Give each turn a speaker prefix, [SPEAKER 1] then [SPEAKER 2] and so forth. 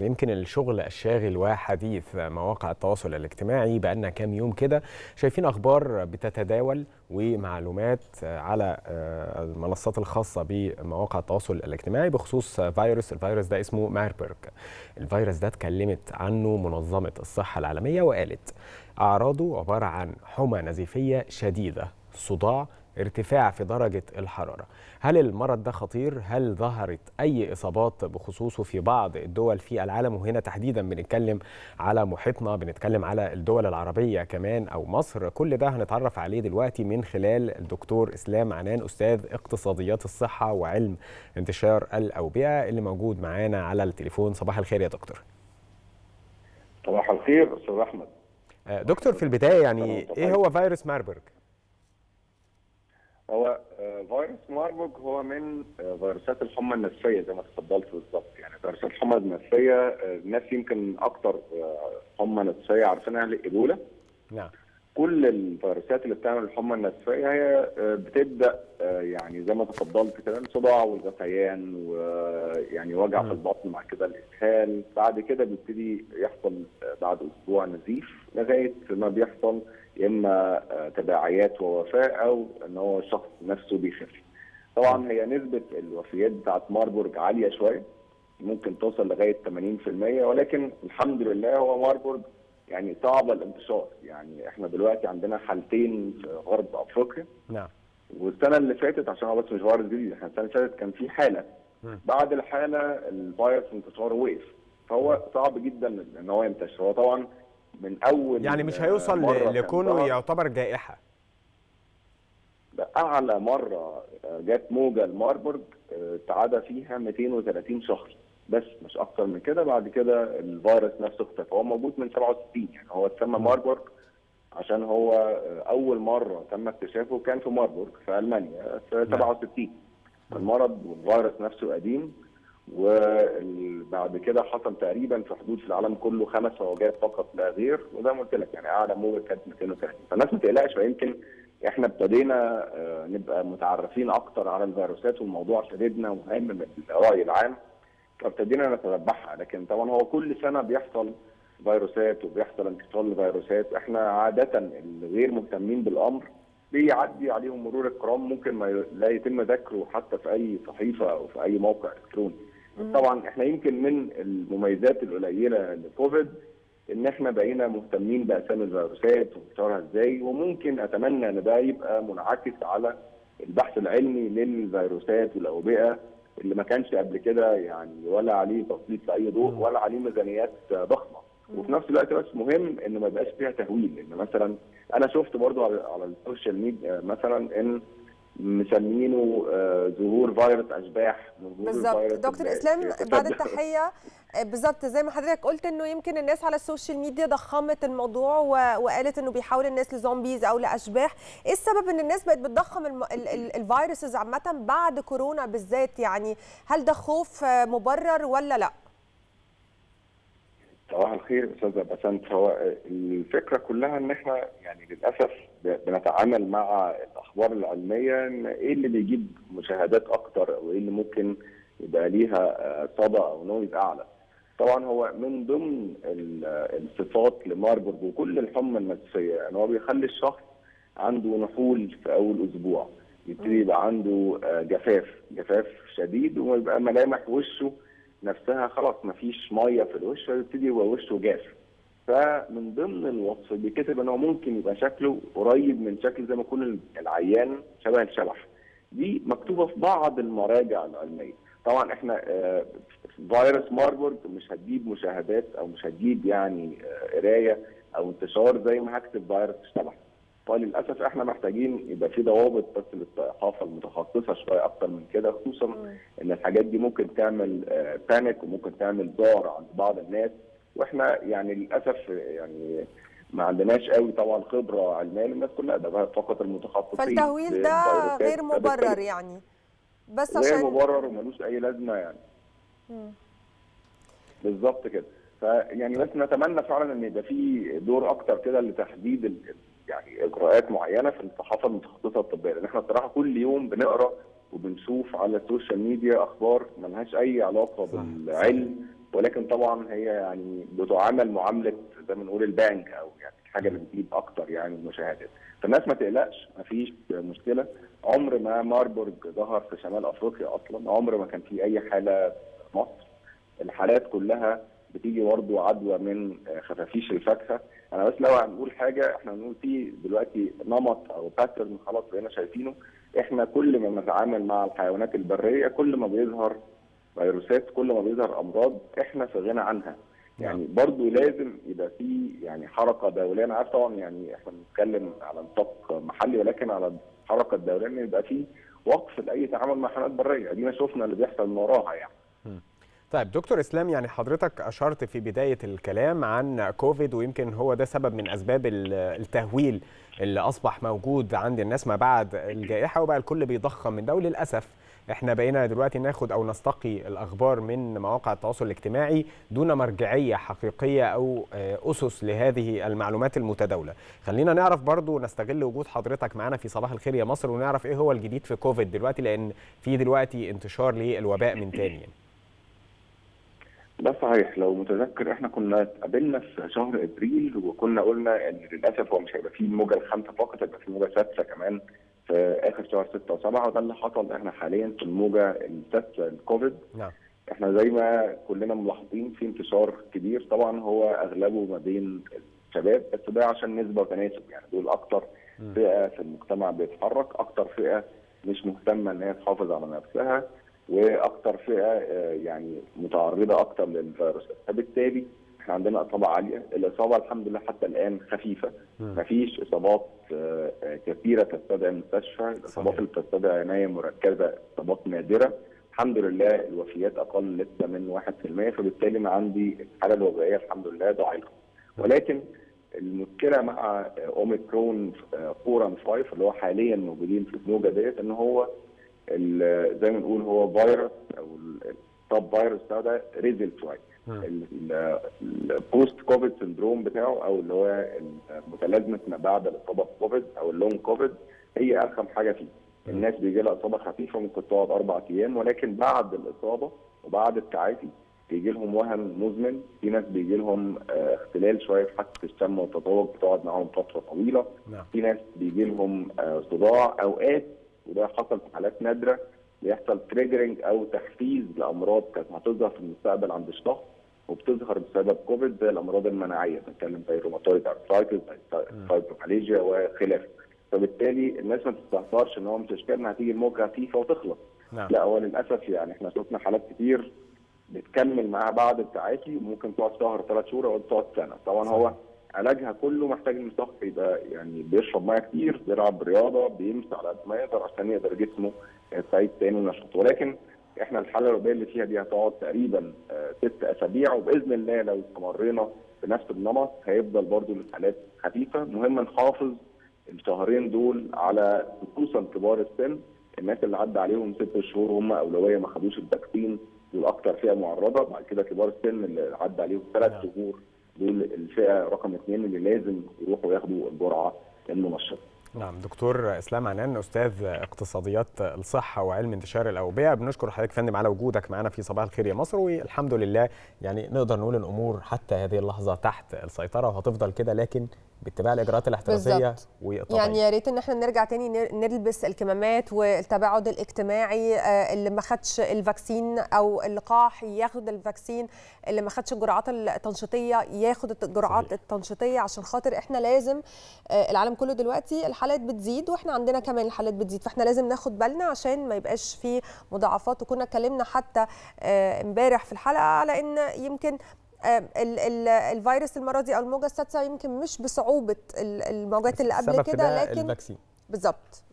[SPEAKER 1] يمكن الشغل الشاغل وحديث مواقع التواصل الاجتماعي بقالنا كام يوم كده شايفين اخبار بتتداول ومعلومات على المنصات الخاصه بمواقع التواصل الاجتماعي بخصوص فيروس الفيروس ده اسمه ماربرج الفيروس ده اتكلمت عنه منظمه الصحه العالميه وقالت اعراضه عباره عن حمى نزيفيه شديده صداع ارتفاع في درجة الحرارة هل المرض ده خطير؟ هل ظهرت أي إصابات بخصوصه في بعض الدول في العالم وهنا تحديدا بنتكلم على محيطنا بنتكلم على الدول العربية كمان أو مصر كل ده هنتعرف عليه دلوقتي من خلال الدكتور إسلام عنان أستاذ اقتصاديات الصحة وعلم انتشار الأوبئة اللي موجود معانا على التليفون صباح الخير يا دكتور
[SPEAKER 2] صباح الخير أستاذ أحمد
[SPEAKER 1] دكتور في البداية يعني إيه هو فيروس ماربرج؟
[SPEAKER 2] هو فيروس ماربورج هو من فيروسات الحمى النفسيه زي ما تفضلت بالظبط يعني فيروسات الحمى النفسيه الناس يمكن اكتر حمى نفسيه عارفينها الايبولا
[SPEAKER 1] نعم
[SPEAKER 2] كل الفيروسات اللي بتعمل الحمى النفسيه هي بتبدا يعني زي ما تفضلت كده الصداع والغثيان ويعني وجع في البطن مع كده الاسهال بعد كده بيبتدي يحصل بعد اسبوع نزيف لغايه ما بيحصل يا اما تداعيات ووفاه او ان هو الشخص نفسه بيخف. طبعا هي نسبه الوفيات بتاعت ماربورج عاليه شويه ممكن توصل لغايه 80% ولكن الحمد لله هو ماربورج يعني صعب الانتشار يعني احنا دلوقتي عندنا حالتين في غرب افريقيا
[SPEAKER 1] نعم
[SPEAKER 2] والسنه اللي فاتت عشان هو بس مش فيروس جديد احنا السنه اللي فاتت كان في حاله
[SPEAKER 1] م.
[SPEAKER 2] بعد الحاله الفيروس انتشاره وقف فهو صعب جدا ان هو ينتشر هو طبعا من اول
[SPEAKER 1] يعني مش هيوصل لكونه يعتبر جائحه
[SPEAKER 2] ده اعلى مره جت موجه لماربورج تعدى فيها 230 شخص بس مش اكتر من كده بعد كده الفيروس نفسه اختفى هو موجود من 67 يعني هو اتسمى ماربورج عشان هو اول مره تم اكتشافه كان في ماربورج في المانيا في 67 المرض والفيروس نفسه قديم وبعد كده حصل تقريبا في حدود في العالم كله خمس موجات فقط لا غير وزي ما قلت لك يعني اعلى موجه كانت 230 فالناس ما تقلقش فيمكن احنا ابتدينا نبقى متعرفين اكتر على الفيروسات والموضوع شددنا ومهم من الراي العام فابتدينا نتتبعها لكن طبعا هو كل سنه بيحصل فيروسات وبيحصل انتشار لفيروسات احنا عاده اللي غير مهتمين بالامر بيعدي عليهم مرور الكرام ممكن ما لا يتم ذكره حتى في اي صحيفه او في اي موقع الكتروني. طبعا احنا يمكن من المميزات القليله لكوفيد ان احنا بقينا مهتمين باسامي الفيروسات وانتشارها ازاي وممكن اتمنى ان ده يبقى منعكس على البحث العلمي للفيروسات والاوبئه اللي ما كانش قبل كده يعني ولا عليه تسليط لاي ضوء ولا عليه ميزانيات ضخمه وفي نفس الوقت بس مهم ان ما يبقاش فيها تهويل ان مثلا انا شفت برضو على, على السوشيال ميديا مثلا ان مسمينه ظهور فيروس اشباح
[SPEAKER 3] بالظبط دكتور اسلام بعد التحيه بالظبط زي ما حضرتك قلت انه يمكن الناس على السوشيال ميديا ضخمت الموضوع وقالت انه بيحول الناس لزومبيز او لاشباح ايه السبب ان الناس بقت بتضخم الم... ال... ال... الفيروسز عامه بعد كورونا بالذات يعني هل ده خوف مبرر ولا لا
[SPEAKER 2] صباح الخير استاذ بسنت هو الفكره كلها ان احنا يعني للاسف بنتعامل مع الاخبار العلميه ان ايه اللي بيجيب مشاهدات اكتر او ايه اللي ممكن يبقى ليها صدى او نويز اعلى. طبعا هو من ضمن الصفات لماربورج وكل الحمى النفسيه يعني هو بيخلي الشخص عنده نحول في اول اسبوع يبتدي يبقى عنده جفاف جفاف شديد ويبقى ملامح وشه نفسها خلاص ما فيش ميه في الوش فيبتدي يبقى وشه جاف فمن ضمن الوصف بيكتب ان هو ممكن يبقى شكله قريب من شكل زي ما يكون العيان شبه الشبح دي مكتوبه في بعض المراجع العلميه طبعا احنا آه فيروس ماربورج مش هتجيب مشاهدات او مش هتجيب يعني آه قرايه او انتشار زي ما هكتب فيروس الشبح فللاسف احنا محتاجين يبقى في ضوابط بس للصحافه المتخصصه شويه اكتر من كده خصوصا ان الحاجات دي ممكن تعمل آه بانيك وممكن تعمل ذعر عند بعض الناس واحنا يعني للاسف يعني ما عندناش قوي طبعا خبره علميه للناس كلها ده فقط المتخصصين
[SPEAKER 3] فالتهويل ده غير مبرر يعني بس
[SPEAKER 2] غير
[SPEAKER 3] عشان
[SPEAKER 2] مبرر وملوش اي لازمه يعني بالظبط كده فيعني بس نتمنى فعلا ان يبقى في دور اكتر كده لتحديد ال يعني اجراءات معينه في الصحافه المتخصصه الطبيه لان احنا بصراحه كل يوم بنقرا وبنشوف على السوشيال ميديا اخبار ملهاش اي علاقه بالعلم ولكن طبعا هي يعني بتعامل معامله زي ما نقول البنك او يعني الحاجه اللي بتجيب اكتر يعني المشاهدات فالناس ما تقلقش ما فيش مشكله عمر ما ماربورج ظهر في شمال افريقيا اصلا عمر ما كان في اي حاله في مصر الحالات كلها بتيجي برضه عدوى من خفافيش الفاكهه انا بس لو هنقول حاجه احنا هنقول في دلوقتي نمط او باترن خلاص بقينا شايفينه احنا كل ما بنتعامل مع الحيوانات البريه كل ما بيظهر فيروسات كل ما بيظهر امراض احنا في غنى عنها يعني برضه لازم يبقى في يعني حركه دوليه انا عارف طبعا يعني احنا بنتكلم على نطاق محلي ولكن على الحركه الدوليه ان يبقى في وقف لاي تعامل مع حيوانات بريه ادينا شفنا اللي بيحصل من وراها يعني
[SPEAKER 1] طيب دكتور اسلام يعني حضرتك اشرت في بدايه الكلام عن كوفيد ويمكن هو ده سبب من اسباب التهويل اللي اصبح موجود عند الناس ما بعد الجائحه وبقى الكل بيضخم من ده وللاسف احنا بقينا دلوقتي ناخد او نستقي الاخبار من مواقع التواصل الاجتماعي دون مرجعيه حقيقيه او اسس لهذه المعلومات المتداوله. خلينا نعرف برضو نستغل وجود حضرتك معانا في صباح الخير يا مصر ونعرف ايه هو الجديد في كوفيد دلوقتي لان في دلوقتي انتشار للوباء من تاني يعني.
[SPEAKER 2] ده صحيح لو متذكر احنا كنا اتقابلنا في شهر ابريل وكنا قلنا ان للاسف هو مش هيبقى فيه الموجه الخامسه فقط هيبقى فيه موجه سادسه كمان في اخر شهر 6 و7 وده اللي حصل احنا حاليا في الموجه السادسه الكوفيد
[SPEAKER 1] نعم
[SPEAKER 2] احنا زي ما كلنا ملاحظين في انتشار كبير طبعا هو اغلبه ما بين الشباب بس ده عشان نسبه وتناسب يعني دول اكتر فئه في المجتمع بيتحرك اكتر فئه مش مهتمه ان هي تحافظ على نفسها واكتر فئه يعني متعرضه اكتر للفيروسات فبالتالي احنا عندنا اصابه عاليه الاصابه الحمد لله حتى الان خفيفه مفيش اصابات كثيره تستدعي المستشفى الاصابات اللي بتستدعي عنايه مركزه اصابات نادره الحمد لله الوفيات اقل لسه من 1% فبالتالي ما عندي الحاله الوبائيه الحمد لله ضعيفه ولكن المشكله مع اوميكرون فورا 5 اللي هو حاليا موجودين في الموجه ديت ان هو زي ما نقول هو فيروس او التوب فيروس ده ريزل شويه البوست كوفيد سندروم بتاعه او اللي هو متلازمه ما بعد الاصابه بكوفيد او اللونج كوفيد هي ارخم حاجه فيه الناس بيجي لها اصابه خفيفه ممكن تقعد اربع ايام ولكن بعد الاصابه وبعد التعافي بيجي لهم وهن مزمن في ناس بيجي لهم اختلال شويه في حاسه الشم والتذوق بتقعد معاهم فتره طويله
[SPEAKER 1] نعم.
[SPEAKER 2] في ناس بيجي لهم صداع اوقات وده حصل في حالات نادره بيحصل تريجرنج او تحفيز لامراض كانت هتظهر في المستقبل عند الشخص وبتظهر بسبب كوفيد زي الامراض المناعيه بنتكلم زي الروماتويد ارثرايتس زي فايبروماليجيا وخلافه فبالتالي الناس ما تستهترش ان هو مش اشكال هتيجي الموجه خفيفه وتخلص
[SPEAKER 1] نعم.
[SPEAKER 2] لا هو للاسف يعني احنا شفنا حالات كتير بتكمل معاها بعد التعافي وممكن تقعد شهر ثلاث شهور او تقعد سنه طبعا هو علاجها كله محتاج ان الشخص يبقى يعني بيشرب ميه كتير بيلعب رياضه بيمشي على قد ما يقدر عشان يقدر جسمه يستعيد تاني ونشاطه ولكن احنا الحاله الوبائيه اللي فيها دي هتقعد تقريبا ست اسابيع وباذن الله لو استمرينا بنفس النمط هيفضل برضو الحالات خفيفه مهم نحافظ الشهرين دول على خصوصا كبار السن الناس اللي عدى عليهم ست شهور هم اولويه ما خدوش التكفين دول اكتر فئه معرضه بعد كده كبار السن اللي عدى عليهم ثلاث شهور دول الفئه رقم اثنين اللي لازم يروحوا ياخدوا الجرعه المنشطه.
[SPEAKER 1] نعم دكتور اسلام عنان استاذ اقتصاديات الصحه وعلم انتشار الاوبئه بنشكر حضرتك فندم على وجودك معنا في صباح الخير يا مصر والحمد لله يعني نقدر نقول الامور حتى هذه اللحظه تحت السيطره وهتفضل كده لكن باتباع الاجراءات الاحترازيه
[SPEAKER 3] والطبيعيه يعني يا ريت ان احنا نرجع تاني نلبس الكمامات والتباعد الاجتماعي اللي ما خدش الفاكسين او اللقاح ياخد الفاكسين اللي ما خدش الجرعات التنشيطيه ياخد الجرعات صحيح. التنشيطيه عشان خاطر احنا لازم العالم كله دلوقتي الحالات بتزيد واحنا عندنا كمان الحالات بتزيد فاحنا لازم ناخد بالنا عشان ما يبقاش في مضاعفات وكنا اتكلمنا حتى امبارح في الحلقه على ان يمكن الفيروس المره دي او الموجه السادسه يمكن مش بصعوبه الموجات اللي قبل كده لكن
[SPEAKER 1] الفاكسين
[SPEAKER 3] بالظبط